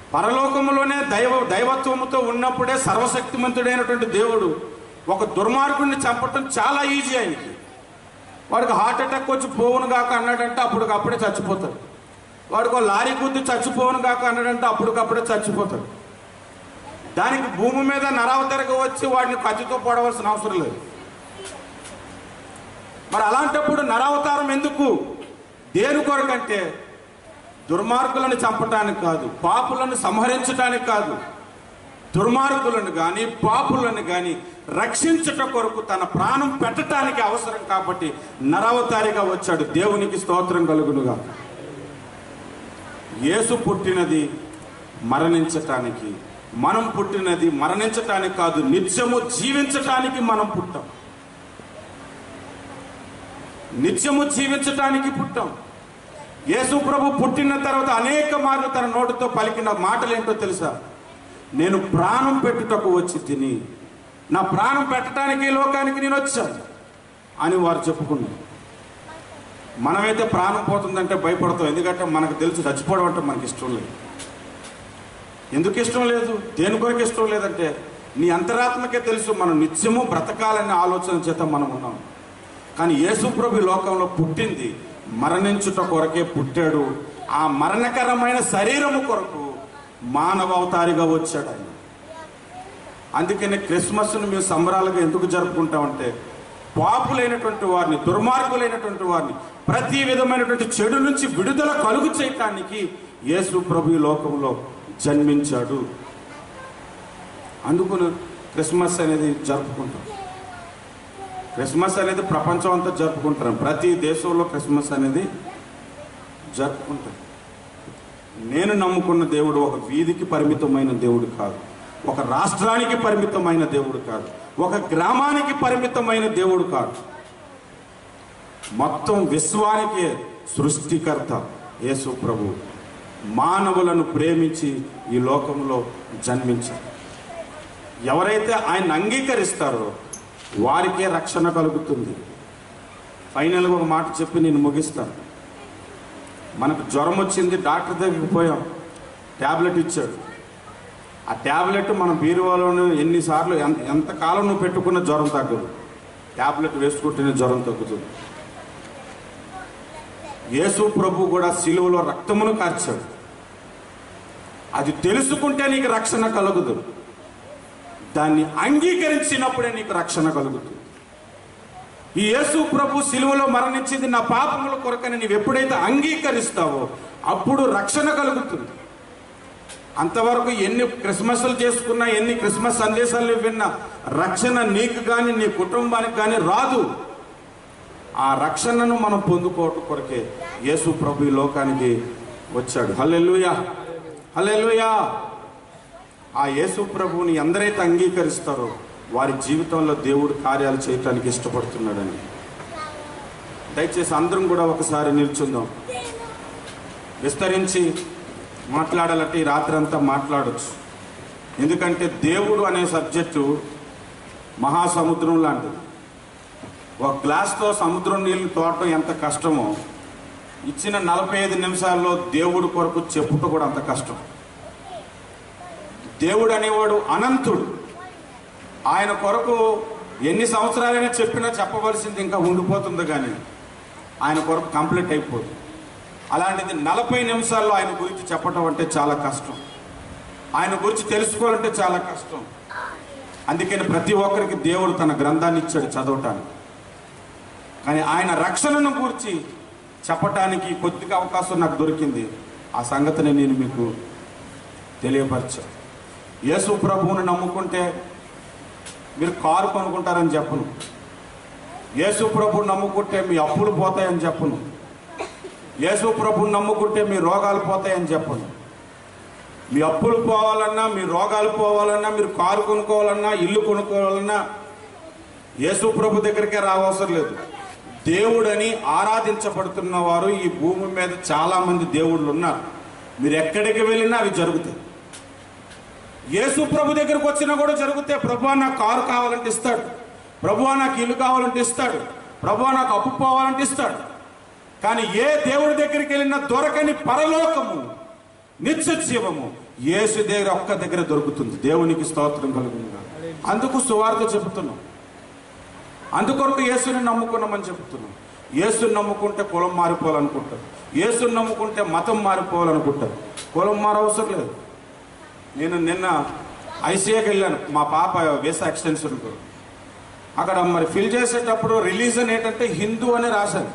పరలోకములోనే దైవ దైవత్వముతో ఉన్నప్పుడే సర్వశక్తిమంతుడైనటువంటి దేవుడు ఒక దుర్మార్గుడిని చంపటం చాలా ఈజీ ఆయనకి వాడికి హార్ట్ అటాక్ వచ్చి పోవును కాక అన్నాడంటే అప్పటికప్పుడే చచ్చిపోతాడు వాడికి ఒక లారీ గుద్ది చచ్చిపోవును కాక అన్నాడంటే అప్పటికప్పుడే చచ్చిపోతాడు దానికి భూమి మీద నరావతరగా వచ్చి వాడిని కత్తితో పొడవలసిన అవసరం లేదు మరి అలాంటప్పుడు నరావతారం ఎందుకు దేని కొరకంటే దుర్మార్గులను చంపటానికి కాదు పాపులను సంహరించడానికి కాదు దుర్మార్గులను కానీ పాపులను కానీ రక్షించుట కొరకు తన ప్రాణం పెట్టడానికి అవసరం కాబట్టి నరవతారిగా వచ్చాడు దేవునికి స్తోత్రం కలుగునుగా యేసు పుట్టినది మరణించటానికి మనం పుట్టినది మరణించటానికి కాదు నిత్యము జీవించటానికి మనం పుట్టాం నిత్యము జీవించటానికి పుట్టాం యేసు ప్రభు పుట్టిన తర్వాత అనేక మార్లు తన నోటితో పలికిన మాటలు ఏంటో తెలుసా నేను ప్రాణం పెట్టుటకు వచ్చి తిని నా ప్రాణం పెట్టడానికి ఈ లోకానికి నేను వచ్చాను అని వారు చెప్పుకున్నారు మనమైతే ప్రాణం పోతుందంటే భయపడతాం ఎందుకంటే మనకు తెలుసు చచ్చిపోవడం అంటే మనకి ఇష్టం లేదు ఎందుకు ఇష్టం లేదు దేని కొరకు ఇష్టం లేదంటే నీ అంతరాత్మకే తెలుసు మనం నిత్యము బ్రతకాలనే ఆలోచన చేత మనం ఉన్నాం కానీ యేసు ప్రభు ఈ లోకంలో పుట్టింది మరణించుట కొరకే పుట్టాడు ఆ మరణకరమైన శరీరము కొరకు మానవ అవతారిగా వచ్చాడు ఆయన అందుకని క్రిస్మస్ను మేము సంబరాలుగా ఎందుకు జరుపుకుంటామంటే పాపులైనటువంటి వారిని దుర్మార్గులైనటువంటి వారిని ప్రతి విధమైనటువంటి చెడు నుంచి విడుదల కలుగు చేయటానికి యేసు ప్రభు ఈ లోకంలో జన్మించాడు అందుకుని క్రిస్మస్ అనేది జరుపుకుంటాం క్రిస్మస్ అనేది ప్రపంచం అంతా జరుపుకుంటారు ప్రతి దేశంలో క్రిస్మస్ అనేది జరుపుకుంటారు నేను నమ్ముకున్న దేవుడు ఒక వీధికి పరిమితమైన దేవుడు కాదు ఒక రాష్ట్రానికి పరిమితమైన దేవుడు కాదు ఒక గ్రామానికి పరిమితమైన దేవుడు కాదు మొత్తం విశ్వానికే సృష్టికర్త యేసు ప్రభు మానవులను ప్రేమించి ఈ లోకంలో జన్మించారు ఎవరైతే ఆయన అంగీకరిస్తారో వారికే రక్షణ కలుగుతుంది ఫైనల్గా ఒక మాట చెప్పి నేను ముగిస్తాను మనకు జ్వరం వచ్చింది డాక్టర్ దగ్గరికి పోయాం ట్యాబ్లెట్ ఇచ్చాడు ఆ ట్యాబ్లెట్ మన బీరువాలోనే ఎన్నిసార్లు ఎంత ఎంతకాలం నువ్వు పెట్టుకున్న జ్వరం తగ్గదు ట్యాబ్లెట్ వేసుకుంటేనే జ్వరం తగ్గుతుంది యేసు ప్రభు కూడా సిలువలో రక్తమును కార్చాడు అది తెలుసుకుంటే నీకు రక్షణ కలుగుదు దాన్ని అంగీకరించినప్పుడే నీకు రక్షణ కలుగుతుంది ఈ యేసు ప్రభు సిలువలో మరణించింది నా పాపముల కొరకని నీవు ఎప్పుడైతే అంగీకరిస్తావో అప్పుడు రక్షణ కలుగుతుంది అంతవరకు ఎన్ని క్రిస్మస్లు చేసుకున్నా ఎన్ని క్రిస్మస్ సందేశాలు విన్నా రక్షణ నీకు కానీ నీ కుటుంబానికి కానీ రాదు ఆ రక్షణను మనం పొందుకోవటం కొరకే యేసు ప్రభు ఈ లోకానికి వచ్చాడు హల్లెలూయా హల్లెలూయా ఆ యేసు ప్రభువుని ఎందరైతే అంగీకరిస్తారో వారి జీవితంలో దేవుడు కార్యాలు చేయటానికి ఇష్టపడుతున్నాడని దయచేసి అందరం కూడా ఒకసారి నిల్చుందాం విస్తరించి మాట్లాడాలంటే ఈ రాత్రి అంతా మాట్లాడచ్చు ఎందుకంటే దేవుడు అనే సబ్జెక్టు మహాసముద్రం లాంటిది ఒక గ్లాస్తో సముద్రం నీళ్లు తోడటం ఎంత కష్టమో ఇచ్చిన నలభై ఐదు నిమిషాల్లో దేవుడు కొరకు చెప్పుట కూడా అంత కష్టం దేవుడు అనేవాడు అనంతుడు ఆయన కొరకు ఎన్ని సంవత్సరాలైనా చెప్పినా చెప్పవలసింది ఇంకా ఉండిపోతుంది కానీ ఆయన కొరకు కంప్లీట్ అయిపోతుంది అలాంటిది నలభై నిమిషాల్లో ఆయన గురించి చెప్పటం అంటే చాలా కష్టం ఆయన గురించి తెలుసుకోవాలంటే చాలా కష్టం అందుకని ప్రతి ఒక్కరికి దేవుడు తన గ్రంథాన్ని ఇచ్చాడు చదవటానికి కానీ ఆయన రక్షణను గురించి చెప్పటానికి కొద్దిగా అవకాశం నాకు దొరికింది ఆ సంగతిని నేను మీకు తెలియపరిచాను యేసు ప్రభువుని నమ్ముకుంటే మీరు కారు కొనుక్కుంటారని చెప్పను యేసు ప్రభువుని నమ్ముకుంటే మీ అప్పులు పోతాయని చెప్పను యేసు ప్రభువుని నమ్ముకుంటే మీ రోగాలు పోతాయని చెప్పను మీ అప్పులు పోవాలన్నా మీ రోగాలు పోవాలన్నా మీరు కారు కొనుక్కోవాలన్నా ఇల్లు కొనుక్కోవాలన్నా యేసు ప్రభు దగ్గరికే రావసరం లేదు దేవుడని ఆరాధించబడుతున్న వారు ఈ భూమి మీద చాలా మంది దేవుళ్ళు ఉన్నారు మీరు ఎక్కడికి వెళ్ళినా అవి జరుగుతాయి యేసు ప్రభు దగ్గరకు వచ్చినా కూడా జరుగుతాయి ప్రభు నాకు కారు కావాలంటే ఇస్తాడు ప్రభు నాకు ఇల్లు కావాలంటే ఇస్తాడు ప్రభు నాకు అప్పు పోవాలంటే ఇస్తాడు కానీ ఏ దేవుడి దగ్గరికి వెళ్ళినా దొరకని పరలోకము నిత్య జీవము యేసు దగ్గర ఒక్క దగ్గర దొరుకుతుంది దేవునికి స్తోత్రం కలుగునుగా అందుకు సువార్త చెబుతున్నాం అందుకొరకు యేసుని నమ్ముకున్నామని చెబుతున్నాం యేసుని నమ్ముకుంటే కులం మారిపోవాలనుకుంటారు యేసుని నమ్ముకుంటే మతం మారిపోవాలనుకుంటారు కులం మారవసరం లేదు నేను నిన్న ఐసీఏకి వెళ్ళాను మా పాప వీసా ఎక్స్టెన్షన్ అక్కడ మరి ఫిల్ చేసేటప్పుడు రిలీజన్ ఏంటంటే హిందూ అని రాశాను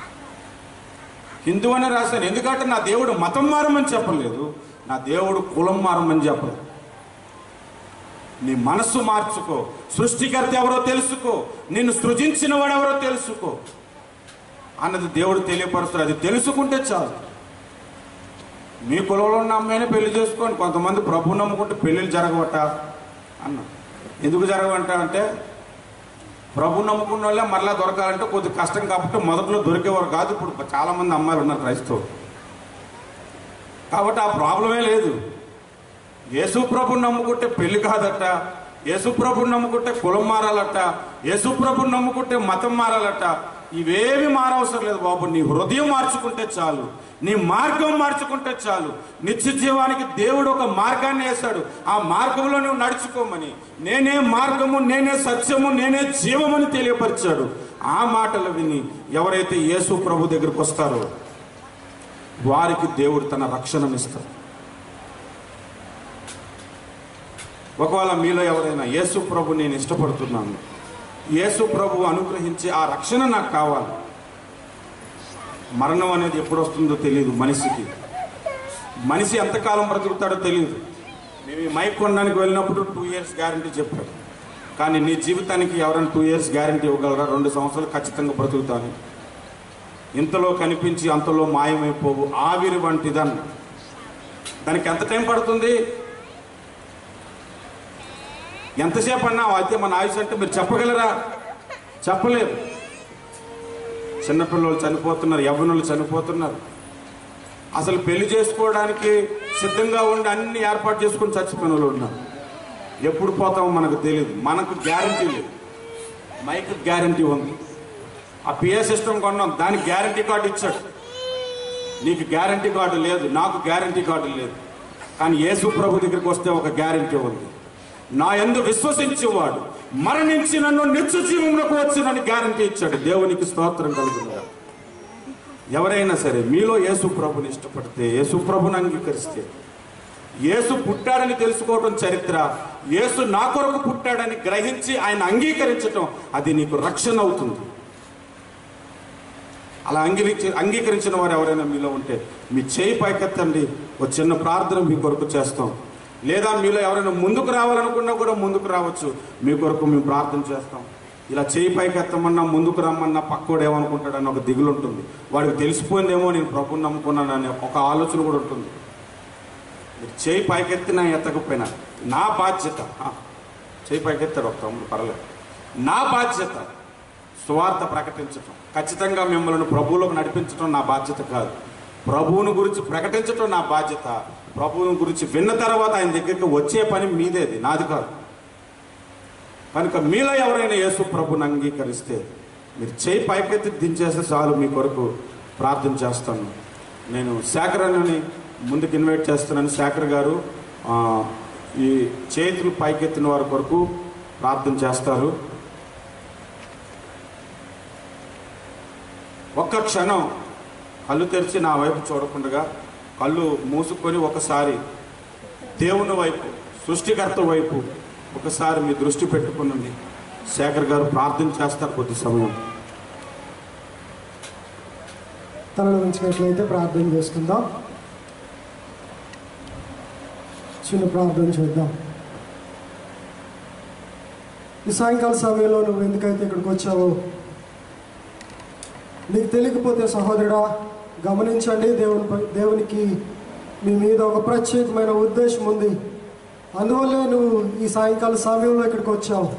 హిందూ అని రాశాను ఎందుకంటే నా దేవుడు మతం మారమని చెప్పలేదు నా దేవుడు కులం మారమని చెప్పలేదు నీ మనస్సు మార్చుకో సృష్టికర్త ఎవరో తెలుసుకో నిన్ను సృజించిన వాడు ఎవరో తెలుసుకో అన్నది దేవుడు తెలియపరుస్తాడు అది తెలుసుకుంటే చాలు మీ కులంలో ఉన్న అమ్మాయిని పెళ్లి చేసుకోండి కొంతమంది ప్రభు నమ్ముకుంటే పెళ్ళిళ్ళు జరగవట అన్న ఎందుకు జరగవంట అంటే ప్రభు నమ్ముకున్న వాళ్ళే మరలా దొరకాలంటే కొద్ది కష్టం కాబట్టి మొదట్లో దొరికేవారు కాదు ఇప్పుడు చాలా మంది అమ్మాయిలు ఉన్నారు క్రైస్తవులు కాబట్టి ఆ ప్రాబ్లమే లేదు యేసు ప్రభుని నమ్ముకుంటే పెళ్లి కాదట యేసు ప్రభుని నమ్ముకుంటే కులం మారాలట యేసు ప్రభుని నమ్ముకుంటే మతం మారాలట ఇవేమి మారవసరం లేదు బాబు నీ హృదయం మార్చుకుంటే చాలు నీ మార్గం మార్చుకుంటే చాలు నిత్య జీవానికి దేవుడు ఒక మార్గాన్ని వేశాడు ఆ మార్గంలో నువ్వు నడుచుకోమని నేనే మార్గము నేనే సత్యము నేనే జీవమని తెలియపరిచాడు ఆ మాటలు విని ఎవరైతే యేసు ప్రభు దగ్గరికి వస్తారో వారికి దేవుడు తన రక్షణనిస్తాడు ఒకవేళ మీలో ఎవరైనా యేసు ప్రభు నేను ఇష్టపడుతున్నాను యేసు ప్రభు అనుగ్రహించి ఆ రక్షణ నాకు కావాలి మరణం అనేది ఎప్పుడు వస్తుందో తెలియదు మనిషికి మనిషి ఎంతకాలం బ్రతుకుతాడో తెలియదు మేము ఈ మైక్ కొనడానికి వెళ్ళినప్పుడు టూ ఇయర్స్ గ్యారంటీ చెప్పారు కానీ నీ జీవితానికి ఎవరైనా టూ ఇయర్స్ గ్యారంటీ ఇవ్వగలరా రెండు సంవత్సరాలు ఖచ్చితంగా బ్రతుకుతాను ఇంతలో కనిపించి అంతలో మాయమైపోవు ఆవిరి వంటిదన్న దానికి ఎంత టైం పడుతుంది ఎంతసేపు అన్నా అయితే మన ఆయుష్ అంటే మీరు చెప్పగలరా చెప్పలేరు చిన్నపిల్లలు చనిపోతున్నారు యవ్వనులు చనిపోతున్నారు అసలు పెళ్లి చేసుకోవడానికి సిద్ధంగా ఉండి అన్ని ఏర్పాటు చేసుకుని చచ్చిపోయిన వాళ్ళు ఉన్నారు ఎప్పుడు పోతామో మనకు తెలియదు మనకు గ్యారంటీ లేదు మైక్ గ్యారంటీ ఉంది ఆ పిఏ సిస్టమ్ కొన్నాం దానికి గ్యారంటీ కార్డు ఇచ్చాడు నీకు గ్యారంటీ కార్డు లేదు నాకు గ్యారంటీ కార్డు లేదు కానీ యేసు ప్రభు దగ్గరికి వస్తే ఒక గ్యారంటీ ఉంది నా ఎందు విశ్వసించేవాడు మరణించి నన్ను నిత్య జీవంలోకి వచ్చినని గ్యారంటీ ఇచ్చాడు దేవునికి స్తోత్రం కలుగునుగా ఎవరైనా సరే మీలో యేసు ప్రభుని ఇష్టపడితే యేసు ప్రభుని అంగీకరిస్తే యేసు పుట్టాడని తెలుసుకోవడం చరిత్ర యేసు నా కొరకు పుట్టాడని గ్రహించి ఆయన అంగీకరించటం అది నీకు రక్షణ అవుతుంది అలా అంగీకరించి అంగీకరించిన వారు ఎవరైనా మీలో ఉంటే మీ చేయి పైకెత్తండి ఒక చిన్న ప్రార్థన మీ కొరకు చేస్తాం లేదా మీలో ఎవరైనా ముందుకు రావాలనుకున్నా కూడా ముందుకు రావచ్చు మీ కొరకు మేము ప్రార్థన చేస్తాం ఇలా చేయి పైకెత్తమన్నా ముందుకు రమ్మన్నా పక్కోడు ఏమనుకుంటాడని ఒక దిగులు ఉంటుంది వాడికి తెలిసిపోయిందేమో నేను ప్రభుని నమ్ముకున్నానని ఒక ఆలోచన కూడా ఉంటుంది మీరు చేయి పైకెత్తినా ఎత్తకపోయినా నా బాధ్యత ఆ, చేయి పైకెత్తాడు ఒక తమ్ముడు పర్లేదు నా బాధ్యత సువార్త ప్రకటించటం ఖచ్చితంగా మిమ్మల్ని ప్రభువులోకి నడిపించడం నా బాధ్యత కాదు ప్రభువుని గురించి ప్రకటించటం నా బాధ్యత ప్రభువుని గురించి విన్న తర్వాత ఆయన దగ్గరికి వచ్చే పని మీదేది నాది కాదు కనుక మీలో ఎవరైనా యేసు ప్రభుని అంగీకరిస్తే మీరు చేయి పైకెత్తి దించేస్తే చాలు మీ కొరకు ప్రార్థన చేస్తాను నేను శేఖర్ అని ముందుకు ఇన్వైట్ చేస్తున్నాను శేఖర్ గారు ఆ, ఈ చేతులు పైకెత్తిన వారి కొరకు ప్రార్థన చేస్తారు ఒక్క క్షణం కళ్ళు తెరిచి నా వైపు చూడకుండా కళ్ళు మూసుకొని ఒకసారి దేవుని వైపు సృష్టికర్త వైపు ఒకసారి మీ దృష్టి పెట్టుకునండి శేఖర్ గారు ప్రార్థన చేస్తారు కొద్ది సమయం తనను ఉంచినట్లయితే ప్రార్థన చేసుకుందాం చిన్న ప్రార్థన చేద్దాం ఈ సాయంకాల సమయంలో నువ్వు ఎందుకైతే ఇక్కడికి వచ్చావో నీకు తెలియకపోతే సహోదరుడా గమనించండి దేవుని దేవునికి మీ మీద ఒక ప్రత్యేకమైన ఉద్దేశం ఉంది అందువల్లే నువ్వు ఈ సాయంకాల సమయంలో ఇక్కడికి వచ్చావు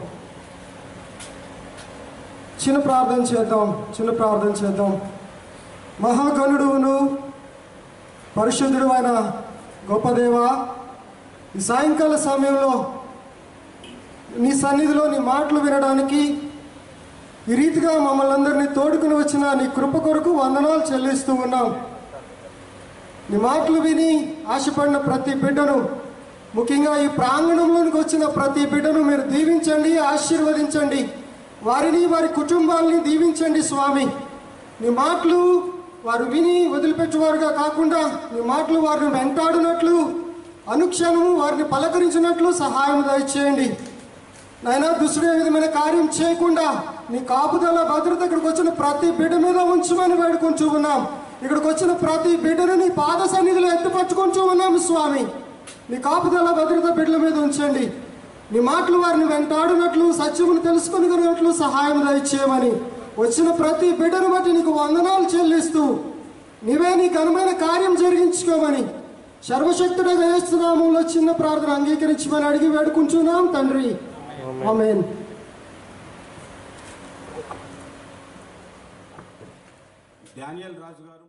చిన్న ప్రార్థన చేద్దాం చిన్న ప్రార్థన చేద్దాం మహాగణుడును పరిశుద్ధుడు అయిన గొప్ప దేవా ఈ సాయంకాల సమయంలో నీ సన్నిధిలో నీ మాటలు వినడానికి ఈ రీతిగా మమ్మల్ని అందరినీ తోడుకుని వచ్చిన నీ కృప కొరకు వందనాలు చెల్లిస్తూ ఉన్నాం నీ మాటలు విని ఆశపడిన ప్రతి బిడ్డను ముఖ్యంగా ఈ ప్రాంగణంలోనికి వచ్చిన ప్రతి బిడ్డను మీరు దీవించండి ఆశీర్వదించండి వారిని వారి కుటుంబాలని దీవించండి స్వామి నీ మాటలు వారు విని వదిలిపెట్టేవారుగా కాకుండా నీ మాటలు వారిని వెంటాడినట్లు అనుక్షణము వారిని పలకరించినట్లు సహాయం దయచేయండి నాయన దుష్టుడు ఏ విధమైన కార్యం చేయకుండా నీ కాపుదల భద్రత ఇక్కడికి వచ్చిన ప్రతి బిడ్డ మీద ఉంచమని వేడుకుంటూ ఉన్నాం ఇక్కడికి వచ్చిన ప్రతి బిడ్డను నీ పాద సన్నిధిలో ఎత్తుపట్టుకుంటూ ఉన్నాం స్వామి నీ కాపుదల భద్రత బిడ్డల మీద ఉంచండి నీ మాటలు వారిని వెంటాడినట్లు సత్యమును తెలుసుకుని సహాయం దయచేయమని వచ్చిన ప్రతి బిడ్డను బట్టి నీకు వందనాలు చెల్లిస్తూ నీవే నీ ఘనమైన కార్యం జరిగించుకోమని సర్వశక్తుడ వేస్తున్నాములో చిన్న ప్రార్థన అంగీకరించమని అడిగి వేడుకుంటున్నాం తండ్రి ఆమేన్ డానియల్ రాజు గారు